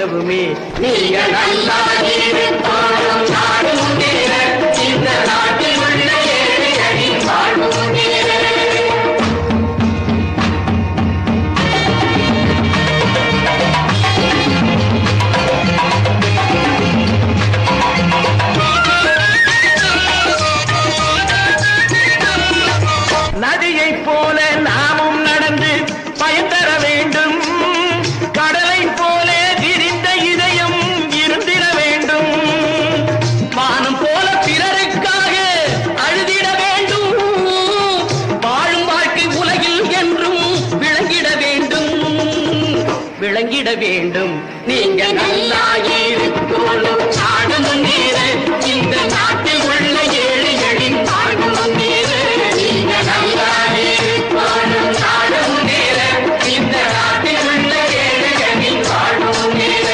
நிலவுமே நீங்க நல்லா இருப்பாலும் நாடு முன்னேற இந்த நாட்டில் உள்ள ஏழைகளின் வாழ்வு முன்னேற நதியை போல நாமும் நடந்து பயன் தர வேண்டும் கடலை போல விரிந்த இதயம் இருந்திட வேண்டும் வானம் போல பிறருக்காக அழுதிட வேண்டும் வாழும் வாழ்க்கை உலகில் என்றும் விளங்கிட வேண்டும் விளங்கிட வேண்டும் நீங்க நல்லா இருக்கோளும் நாடு முன்னேற இந்த நாட்டில் உள்ள ஏழைகளின் வாழ்வு முன்னேற நீங்க நல்லா இருக்கோளும் நாடு முன்னேற இந்த நாட்டில் உள்ள ஏழைகளின் வாழ்வு முன்னேற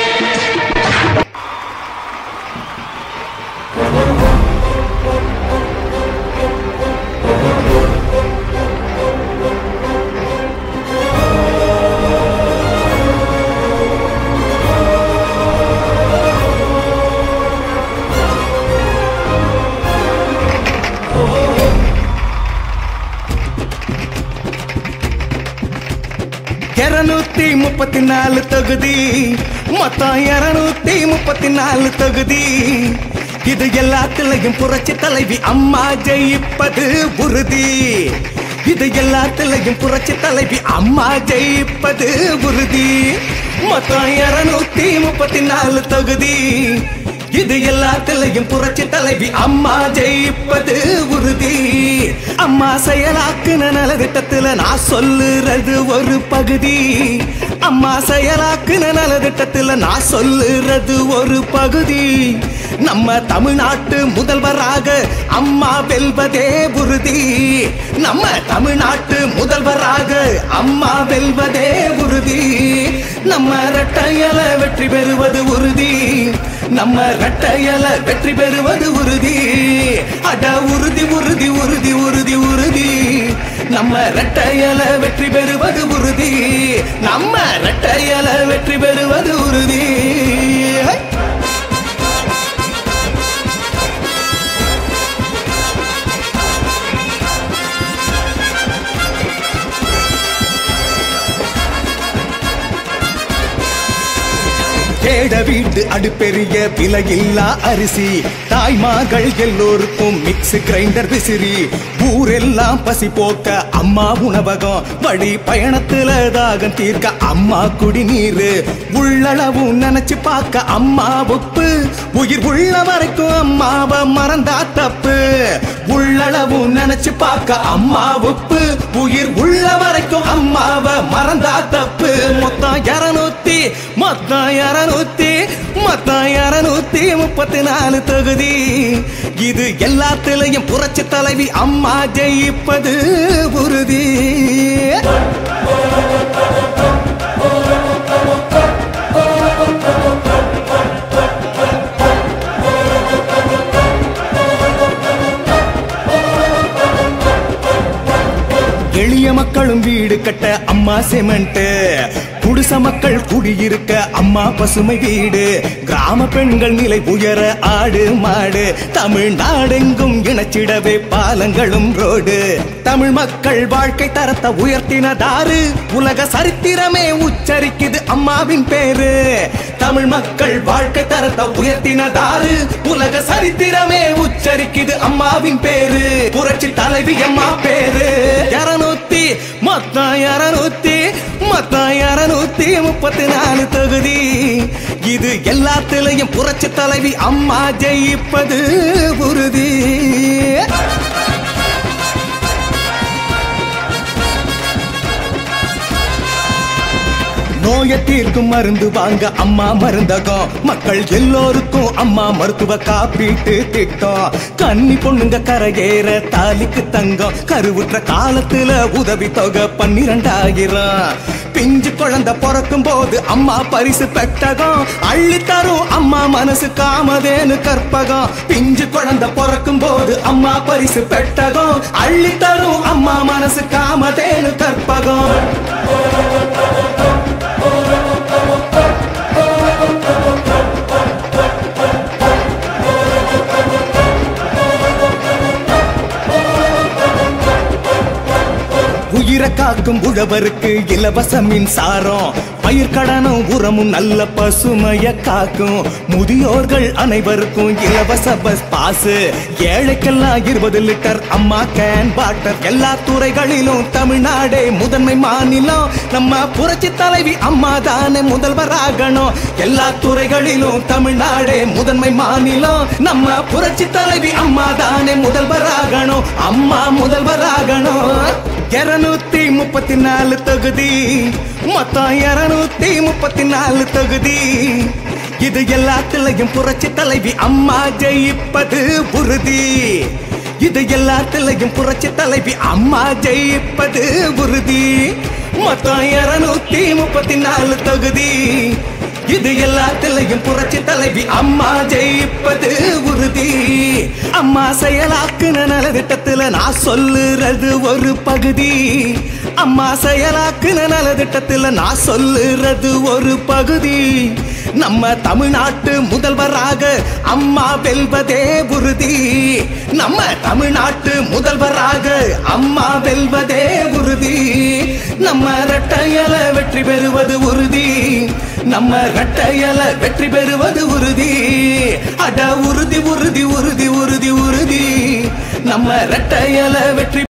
இருநூத்தி முப்பத்தி நாலு தொகுதி மொத்தம் இருநூத்தி முப்பத்தி நாலு தொகுதி இது எல்லாத்திலையும் புரட்சி தலைவி அம்மா ஜெயிப்பது உறுதி இது எல்லாத்திலையும் புரட்சி தலைவி அம்மா ஜெயிப்பது உறுதி மொத்தம் இருநூத்தி முப்பத்தி நாலு தொகுதி இது எல்லாத்திலையும் புரட்சி தலைவி அம்மா ஜெயிப்பது உறுதி அம்மா செயலாக்குன நலத்திட்டத்துல நான் சொல்லுறது ஒரு பகுதி அம்மா செயலாக்குன நலத்திட்டத்துல நான் சொல்லுறது ஒரு பகுதி நம்ம தமிழ்நாட்டு முதல்வராக அம்மா வெல்வதே உறுதி நம்ம தமிழ்நாட்டு முதல்வராக அம்மா வெல்வதே உறுதி நம்ம ரெட்டையல வெற்றி பெறுவது உறுதி நம்ம ரெட்டையல வெற்றி பெறுவது உறுதி அட உறுதி உறுதி உறுதி உறுதி உறுதி நம்ம ரெட்டையல வெற்றி பெறுவது உறுதி நம்ம ரெட்டையல வெற்றி பெறுவது உறுதி ஹை! கேட வீட்டு அடுப்பெரிய விலையில்லா அரிசி தாய்மார்கள் எல்லோருக்கும் மிக்ஸ் கிரைண்டர் விசிறி ஊரெல்லாம் பசி போக்க அம்மா உணவகம் வழி பயணத்துல தாகம் தீர்க்க அம்மா குடிநீர் உள்ளளவும் நினைச்சு பார்க்க அம்மா உப்பு உயிர் உள்ள வரைக்கும் அம்மாவை மறந்தா தப்பு உள்ளளவும் நினைச்சு பார்க்க அம்மா உப்பு உயிர் உள்ள வரைக்கும் அம்மாவை மறந்தா தப்பு மொத்தம் இருநூத்தி மொத்தம் இருநூத்தி மொத்தம் இருநூத்தி முப்பத்தி நாலு தொகுதி இது எல்லாத்திலையும் புரட்சி தலைவி அம்மா ஜெயிப்பது உறுதி எளிய மக்களும் வீடு கட்ட அம்மா சிமெண்ட் குடிச மக்கள் குடியிருக்க அம்மா பசுமை வீடு கிராம பெண்கள் நிலை உயர ஆடு மாடு தமிழ்நாடெங்கும் இணைச்சிடவே பாலங்களும் ரோடு தமிழ் மக்கள் வாழ்க்கை தரத்தை உயர்த்தினதாரு உலக சரித்திரமே உச்சரிக்குது அம்மாவின் பேரு தமிழ் மக்கள் வாழ்க்கை தரத்தை உயர்த்தினதாரு உலக சரித்திரமே உச்சரிக்குது அம்மாவின் பேரு புரட்சி தலைவி அம்மா பேரு இருநூத்தி மொத்தம் இருநூத்தி மொத்தம் இருநூத்தி முப்பத்தி நாலு தொகுதி இது எல்லாத்திலையும் புரட்சி தலைவி அம்மா ஜெயிப்பது உறுதி நோயை தீர்க்கும் மருந்து வாங்க அம்மா மருந்தகம் மக்கள் எல்லோருக்கும் அம்மா மருத்துவ காப்பீட்டு திட்டம் கன்னி பொண்ணுங்க கரையேற தாலிக்கு தங்கம் கருவுற்ற காலத்துல உதவி தொகை பன்னிரண்டாயிரம் பிஞ்சு குழந்தை பிறக்கும் போது அம்மா பரிசு பெட்டகம் அள்ளி தரும் அம்மா மனசு காமதேனு கற்பகம் பிஞ்சு குழந்தை பிறக்கும் போது அம்மா பரிசு பெட்டகம் அள்ளி தரும் அம்மா மனசு காமதேனு கற்பகம் பார்க்கும் உழவருக்கு இலவச மின்சாரம் பயிர்க்கடனும் உரமும் நல்ல பசுமைய காக்கும் முதியோர்கள் அனைவருக்கும் இலவச பஸ் பாஸ் ஏழைக்கெல்லாம் இருபது லிட்டர் அம்மா கேன் வாட்டர் எல்லா துறைகளிலும் தமிழ்நாடே முதன்மை மாநிலம் நம்ம புரட்சி தலைவி அம்மா தானே முதல்வராகணும் எல்லா துறைகளிலும் தமிழ்நாடே முதன்மை மாநிலம் நம்ம புரட்சி தலைவி அம்மா தானே முதல்வராகணும் அம்மா முதல்வராகணும் இருநூத்தி முப்பத்தி நாலு தொகுதி மொத்தம் இருநூத்தி முப்பத்தி நாலு தொகுதி இது எல்லாத்திலையும் புரட்சி தலைவி அம்மா ஜெயிப்பது உறுதி இது எல்லாத்திலையும் புரட்சி தலைவி அம்மா ஜெயிப்பது உறுதி மொத்தம் இருநூத்தி முப்பத்தி நாலு தொகுதி இது எல்லாத்திலையும் புரட்சி தலைவி அம்மா ஜெயிப்பது உறுதி அம்மா செயலாக்குன நலத்திட்டத்துல நான் சொல்லுறது ஒரு பகுதி அம்மா செயலாக்குன நலத்திட்டத்துல நான் சொல்லுறது ஒரு பகுதி நம்ம தமிழ்நாட்டு முதல்வராக அம்மா வெல்வதே உறுதி நம்ம தமிழ்நாட்டு முதல்வராக அம்மா வெல்வதே உறுதி நம்ம ரெட்டையல வெற்றி பெறுவது உறுதி நம்ம ரெட்டையல வெற்றி பெறுவது உறுதி அட உறுதி உறுதி உறுதி உறுதி உறுதி நம்ம ரெட்டையல வெற்றி